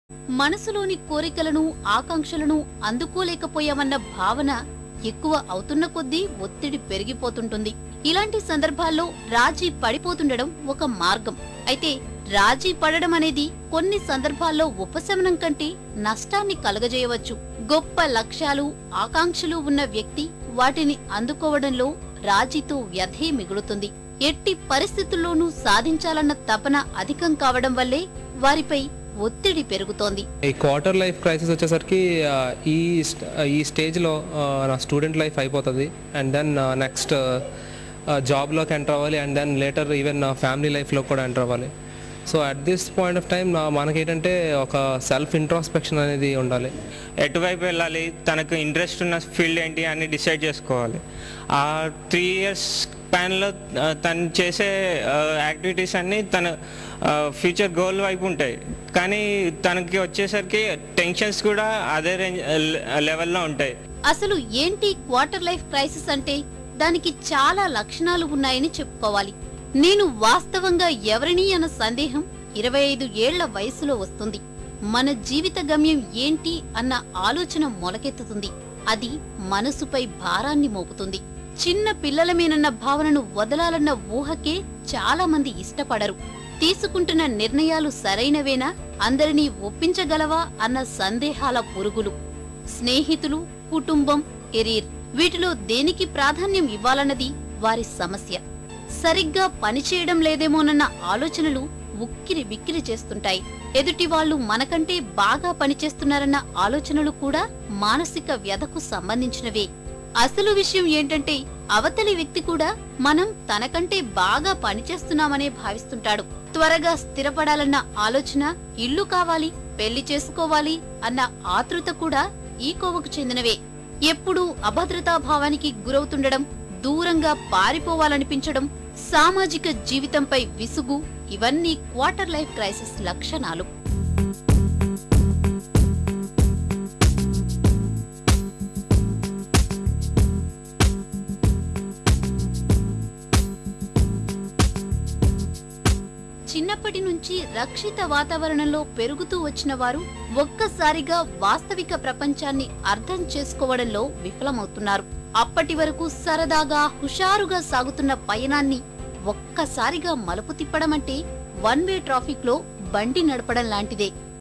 మనసులోని కోరికలను ఆకాంక్షలను అందుకోలేకపోయామన్న భావన ఎక్కువ అవుతున్న కొద్దీ ఒత్తిడి పెరిగిపోతుంటుంది ఇలాంటి సందర్భాల్లో రాజీ పడిపోతుండడం ఒక మార్గం అయితే రాజీ పడడం అనేది కొన్ని సందర్భాల్లో ఉపశమనం కంటే నష్టాన్ని కలుగజేయవచ్చు గొప్ప లక్ష్యాలు ఆకాంక్షలు ఉన్న వ్యక్తి వాటిని అందుకోవడంలో రాజీతో వ్యధే మిగులుతుంది ఎట్టి పరిస్థితుల్లోనూ సాధించాలన్న తపన అధికం కావడం వల్లే వారిపై ఒత్తిడి పెరుగుతోంది ఈ క్వార్టర్ లైఫ్ క్రైసిస్ వచ్చేసరికి ఆ, ఈ స్ట్- ఈ స్టేజ్లో ఆ, నా స్టూడెంట్ లైఫ్ అయిపోతుంది అండ్ దెన్ నెక్స్ట్ జాబ్లోకి ఎంటర్ అవ్వాలి అండ్ దెన్ లేటర్ ఈవెన్ నా ఫ్యామిలీ లైఫ్లో కూడా ఎంటర్ అవ్వాలి so at this point of time మనకేంటంటే ఒక సెల్ఫ్ ఇంట్రాస్పెక్షన్ అనేది ఉండాలి ఎటువైపు వెళ్ళాలి తనకు ఇంట్రెస్ట్ ఉన్న ఫీల్డ్ ఏంటి అని డిసైడ్ చేసుకోవాలి ఆ త్రీ ఇయర్స్ ప్యాన్లో తను చేసే యాక్టివిటీస్ అన్నీ తన ఫ్యూచర్ గోల్ వైపు ఉంటాయి కానీ తనకి వచ్చేసరికి టెన్షన్స్ కూడా అదే రేంజ్ లెవెల్లో ఉంటాయి అసలు ఏంటి క్వార్టర్ లైఫ్ క్రైసిస్ అంటే దానికి చాలా లక్షణాలు ఉన్నాయని చెప్పుకోవాలి నేను వాస్తవంగా ఎవరిని అన్న సందేహం ఇరవై ఐదు ఏళ్ల వయసులో వస్తుంది మన జీవిత గమ్యం ఏంటి అన్న ఆలోచన మొలకెత్తుతుంది అది మనసుపై భారాన్ని మోపుతుంది చిన్న పిల్లలమేనన్న భావనను వదలాలన్న ఊహకే చాలా మంది ఇష్టపడరు తీసుకుంటున్న నిర్ణయాలు సరైనవేనా అందరినీ ఒప్పించగలవా అన్న సందేహాల పురుగులు స్నేహితులు కుటుంబం కెరీర్ వీటిలో దేనికి ప్రాధాన్యం ఇవ్వాలన్నది వారి సమస్య సరిగ్గా పనిచేయడం లేదేమోనన్న ఆలోచనలు ఉక్కిరి బిక్కిరి చేస్తుంటాయి ఎదుటి వాళ్ళు మనకంటే బాగా పనిచేస్తున్నారన్న ఆలోచనలు కూడా మానసిక వ్యధకు సంబంధించినవే అసలు విషయం ఏంటంటే అవతలి వ్యక్తి కూడా మనం తనకంటే బాగా పనిచేస్తున్నామనే భావిస్తుంటాడు త్వరగా స్థిరపడాలన్న ఆలోచన ఇల్లు కావాలి పెళ్లి చేసుకోవాలి అన్న ఆతృత కూడా ఈ కోవకు చెందినవే ఎప్పుడూ అభద్రతా భావానికి గురవుతుండడం దూరంగా పారిపోవాలనిపించడం సామాజిక జీవితంపై విసుగు ఇవన్నీ క్వార్టర్ లైఫ్ క్రైసిస్ లక్షణాలు చిన్నప్పటి నుంచి రక్షిత వాతావరణంలో పెరుగుతూ వచ్చిన వారు ఒక్కసారిగా వాస్తవిక ప్రపంచాన్ని అర్థం చేసుకోవడంలో విఫలమవుతున్నారు అప్పటి వరకు సరదాగా హుషారుగా సాగుతున్న పయనాన్ని ఒక్కసారిగా మలుపు తిప్పడం అంటే వన్ వే ట్రాఫిక్ లో బండి నడపడం లాంటిదే